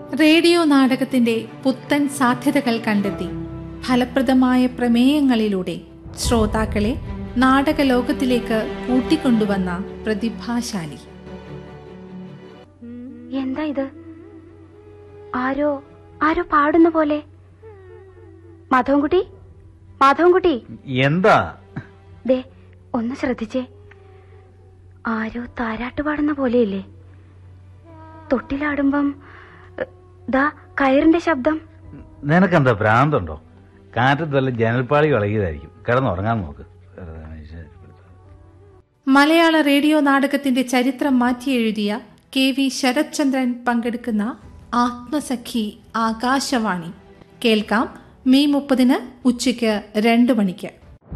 radio നാടകത്തിന്റെ പുത്തൻ സാധ്യതകൾ കണ്ടെത്തി ഫലപ്രദമായ പ്രമേയങ്ങളിലൂടെ ശ്രോതാക്കളെ നാടക ലോകത്തിലേക്ക് കൂട്ടിക്കൊണ്ടുവന്ന പ്രതിഭാശാലി എന്താ ഇത് ആരോ ആരോ പാടുന്ന പോലെ മാധവൻകുട്ടി മാധവൻകുട്ടി എന്താ ദേ ഒന്ന് ശ്രദ്ധിച്ചേ ആരോ താരാട്ട് പാടുന്ന പോലെയില്ലേ തൊട്ടിലാടുമ്പം എ, ദാ കയറിന്റെ ശബ്ദം നിനക്കെന്താ ഭ്രാന്തുണ്ടോ കാറ്റത്ത് വല്ല ജനൽപ്പാളി ഇളകിയതായിരിക്കും കിടന്നുറങ്ങാൻ നോക്ക് വെറുതെ മനുഷ്യനെ മലയാള റേഡിയോ നാടകത്തിന്റെ ചരിത്രം മാറ്റിയെഴുതിയ കെ വി ശരത്ചന്ദ്രൻ പങ്കെടുക്കുന്ന ആത്മസഖി ആകാശവാണി കേൾക്കാം മെയ് മുപ്പതിന് ഉച്ചയ്ക്ക് രണ്ട് മണിക്ക്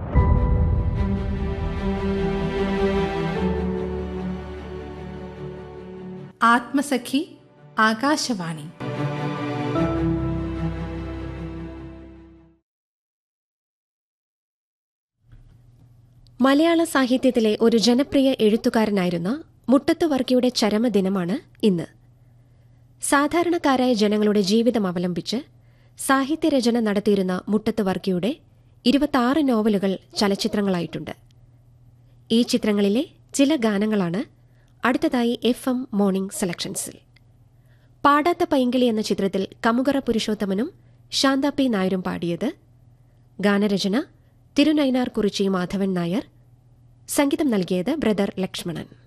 ആത്മസഖി ആകാശവാണി മലയാള സാഹിത്യത്തിലെ ഒരു ജനപ്രിയ എഴുത്തുകാരനായിരുന്ന മുട്ടത്ത് വർക്കിയുടെ ചരമദിനമാണ് ഇന്ന് സാധാരണക്കാരായ ജനങ്ങളുടെ ജീവിതം അവലംബിച്ച് സാഹിത്യരചന നടത്തിയിരുന്ന മുട്ടത്ത് വർക്കിയുടെ ഇരുപത്തിയാറ് നോവലുകൾ ചലച്ചിത്രങ്ങളായിട്ടുണ്ട് ഈ ചിത്രങ്ങളിലെ ചില ഗാനങ്ങളാണ് അടുത്തതായി എഫ് എം മോർണിംഗ് സെലക്ഷൻസിൽ പാടാത്ത പൈങ്കിളി എന്ന ചിത്രത്തിൽ കമുകറ പുരുഷോത്തമനും ശാന്ത പി നായരും പാടിയത് ഗാനരചന തിരുനൈനാർ കുറിച്ചി മാധവൻ നായർ സംഗീതം നൽകിയത് ബ്രദർ ലക്ഷ്മണൻ